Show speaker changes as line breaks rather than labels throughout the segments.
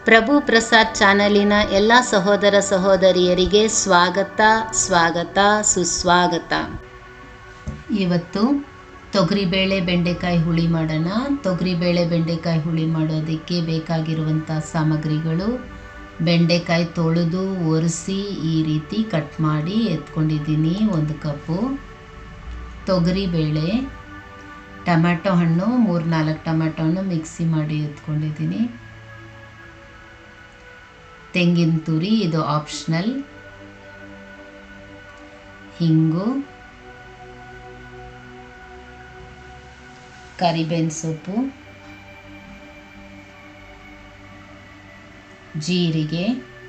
ಪ್ರಭು ಪ್ರಸಾದ್ ಚಾನಲಿನ ಎಲ್ಲ ಸಹೋದರ ಸಹೋದರಿಯರಿಗೆ ಸ್ವಾಗತ ಸ್ವಾಗತ ಸುಸ್ವಾಗತ ಇವತ್ತು ತೊಗರಿಬೇಳೆ ಬೆಂಡೆಕಾಯಿ ಹುಳಿ ಮಾಡೋಣ ತೊಗರಿಬೇಳೆ ಬೆಂಡೆಕಾಯಿ ಹುಳಿ ಮಾಡೋದಕ್ಕೆ ಬೇಕಾಗಿರುವಂಥ ಸಾಮಗ್ರಿಗಳು ಬೆಂಡೆಕಾಯಿ ತೊಳೆದು ಒರೆಸಿ ಈ ರೀತಿ ಕಟ್ ಮಾಡಿ ಎತ್ಕೊಂಡಿದ್ದೀನಿ ಒಂದು ಕಪ್ಪು ತೊಗರಿಬೇಳೆ ಟೊಮ್ಯಾಟೊ ಹಣ್ಣು ಮೂರು ನಾಲ್ಕು ಟೊಮ್ಯಾಟೊ ಹಣ್ಣು ಮಿಕ್ಸಿ ಮಾಡಿ ಎತ್ಕೊಂಡಿದ್ದೀನಿ ತೆಂಗಿನ ತುರಿ ಇದು ಆಪ್ಷನಲ್ ಹಿಂಗು ಕರಿಬೇವಿನ ಸೊಪ್ಪು ಜೀರಿಗೆ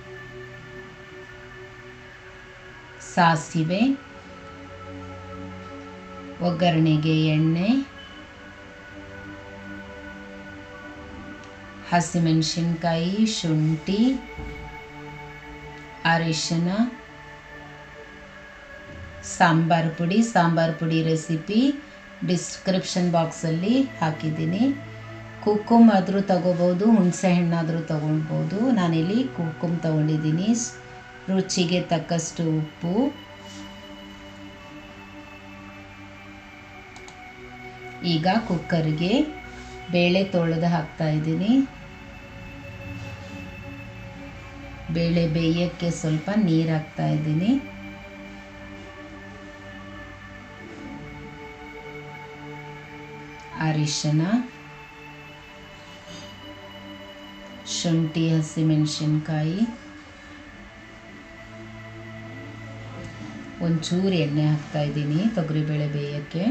ಸಾಸಿವೆ ಒಗ್ಗರಣೆಗೆ ಎಣ್ಣೆ ಹಸಿಮೆಣಸಿನ್ಕಾಯಿ ಶುಂಠಿ ಅರಿಶಿನ ಸಾಂಬಾರು ಪುಡಿ ಸಾಂಬಾರು ಪುಡಿ ರೆಸಿಪಿ ಡಿಸ್ಕ್ರಿಪ್ಷನ್ ಬಾಕ್ಸಲ್ಲಿ ಹಾಕಿದ್ದೀನಿ ಕುಕ್ಕುಮ್ ಆದರೂ ತಗೋಬೋದು ಹುಣಸೆ ಹಣ್ಣಾದರೂ ತಗೊಳ್ಬೋದು ನಾನಿಲ್ಲಿ ಕುಕ್ಕುಮ್ ತಗೊಂಡಿದ್ದೀನಿ ರುಚಿಗೆ ತಕ್ಕಷ್ಟು ಉಪ್ಪು ಈಗ ಕುಕ್ಕರ್ಗೆ ಬೇಳೆ ತೊಳೆದು ಹಾಕ್ತಾ ಇದ್ದೀನಿ ಬೇಳೆ ಬೇಯಕ್ಕೆ ಸ್ವಲ್ಪ ನೀರು ಹಾಕ್ತಾ ಇದ್ದೀನಿ ಅರಿಶಿನ ಶುಂಠಿ ಹಸಿಮೆಣಸಿನ್ಕಾಯಿ ಒಂಚೂರು ಎಣ್ಣೆ ಹಾಕ್ತಾ ಇದ್ದೀನಿ ತೊಗರಿಬೇಳೆ ಬೇಯಕ್ಕೆ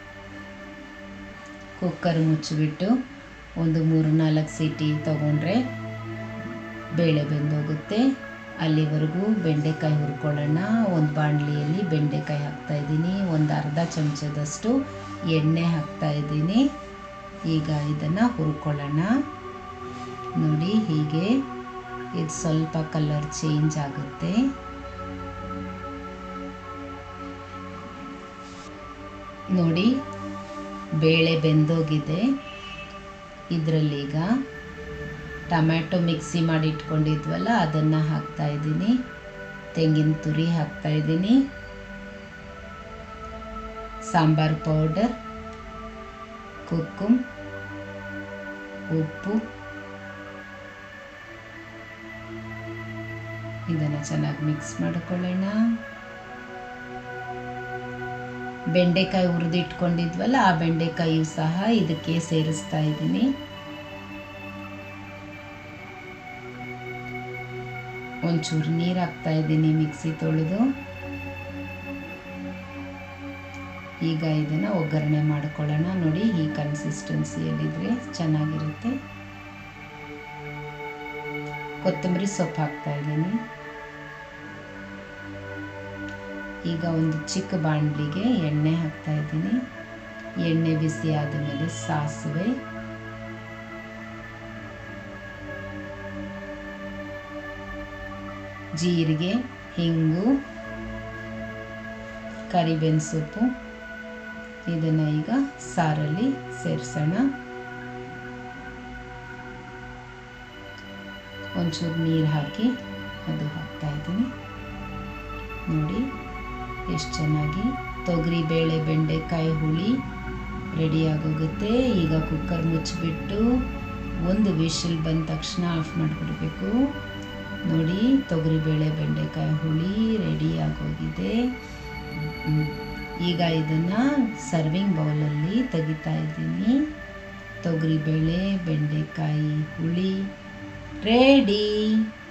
ಕುಕ್ಕರ್ ಮುಚ್ಚಿಬಿಟ್ಟು ಒಂದು ಮೂರು ನಾಲ್ಕು ಸೀಟಿ ತೊಗೊಂಡ್ರೆ ಬೇಳೆ ಬೆಂದೋಗುತ್ತೆ ಅಲ್ಲಿವರೆಗೂ ಬೆಂಡೆಕಾಯಿ ಹುರ್ಕೊಳ್ಳೋಣ ಒಂದು ಬಾಣಲಿಯಲ್ಲಿ ಬೆಂಡೆಕಾಯಿ ಹಾಕ್ತಾ ಇದ್ದೀನಿ ಒಂದು ಅರ್ಧ ಚಮಚದಷ್ಟು ಎಣ್ಣೆ ಹಾಕ್ತಾ ಇದ್ದೀನಿ ಈಗ ಇದನ್ನು ಹುರ್ಕೊಳ್ಳೋಣ ನೋಡಿ ಹೀಗೆ ಇದು ಸ್ವಲ್ಪ ಕಲರ್ ಚೇಂಜ್ ಆಗುತ್ತೆ ನೋಡಿ ಬೇಳೆ ಬೆಂದೋಗಿದೆ ಇದರಲ್ಲೀಗ ಟೊಮ್ಯಾಟೊ ಮಿಕ್ಸಿ ಮಾಡಿ ಇಟ್ಕೊಂಡಿದ್ವಲ್ಲ ಅದನ್ನು ಹಾಕ್ತಾ ಇದ್ದೀನಿ ತೆಂಗಿನ ತುರಿ ಹಾಕ್ತಾ ಇದ್ದೀನಿ ಸಾಂಬಾರು ಪೌಡರ್ ಕುಕ್ಕುಮ್ ಉಪ್ಪು ಇದನ್ನು ಚೆನ್ನಾಗಿ ಮಿಕ್ಸ್ ಮಾಡ್ಕೊಳ್ಳೋಣ ಬೆಂಡೆಕಾಯಿ ಹುರಿದಿಟ್ಕೊಂಡಿದ್ವಲ್ಲ ಆ ಬೆಂಡೆಕಾಯಿಯು ಸಹ ಇದಕ್ಕೆ ಸೇರಿಸ್ತಾ ಇದ್ದೀನಿ ಒಂಚೂರು ನೀರು ಹಾಕ್ತಾ ಇದ್ದೀನಿ ಮಿಕ್ಸಿ ತೊಳೆದು ಈಗ ಇದನ್ನು ಒಗ್ಗರಣೆ ಮಾಡ್ಕೊಳ್ಳೋಣ ನೋಡಿ ಈ ಕನ್ಸಿಸ್ಟೆನ್ಸಿಯಲ್ಲಿದ್ದರೆ ಚೆನ್ನಾಗಿರುತ್ತೆ ಕೊತ್ತಂಬರಿ ಸೊಪ್ಪು ಹಾಕ್ತಾ ಇದ್ದೀನಿ ಈಗ ಒಂದು ಚಿಕ್ಕ ಬಾಣಲಿಗೆ ಎಣ್ಣೆ ಹಾಕ್ತಾ ಇದ್ದೀನಿ ಎಣ್ಣೆ ಬಿಸಿ ಆದಮೇಲೆ ಸಾಸಿವೆ ಜೀರಿಗೆ ಹಿಂಗು ಕರಿಬೇವಿನ ಸೊಪ್ಪು ಇದನ್ನು ಈಗ ಸಾರಲ್ಲಿ ಸೇರಿಸೋಣ ಒಂಚೂರು ನೀರು ಹಾಕಿ ಅದು ಹಾಕ್ತಾ ಇದ್ದೀನಿ ನೋಡಿ ಎಷ್ಟು ಚೆನ್ನಾಗಿ ತೊಗರಿ ಬೇಳೆ ಬೆಂಡೆಕಾಯಿ ಹುಳಿ ರೆಡಿ ಆಗೋಗುತ್ತೆ ಈಗ ಕುಕ್ಕರ್ ಮುಚ್ಚಿಬಿಟ್ಟು ಒಂದು ವಿಶಿಲ್ ಬಂದ ತಕ್ಷಣ ಆಫ್ ಮಾಡಿಬಿಡ್ಬೇಕು ನೋಡಿ ತೊಗರಿಬೇಳೆ ಬೆಂಡೆಕಾಯಿ ಹುಳಿ ರೆಡಿ ಆಗೋಗಿದೆ ಈಗ ಇದನ್ನು ಸರ್ವಿಂಗ್ ಬೌಲಲ್ಲಿ ತೆಗಿತಾ ಇದ್ದೀನಿ ತೊಗರಿಬೇಳೆ ಬೆಂಡೆಕಾಯಿ ಹುಳಿ ರೆಡಿ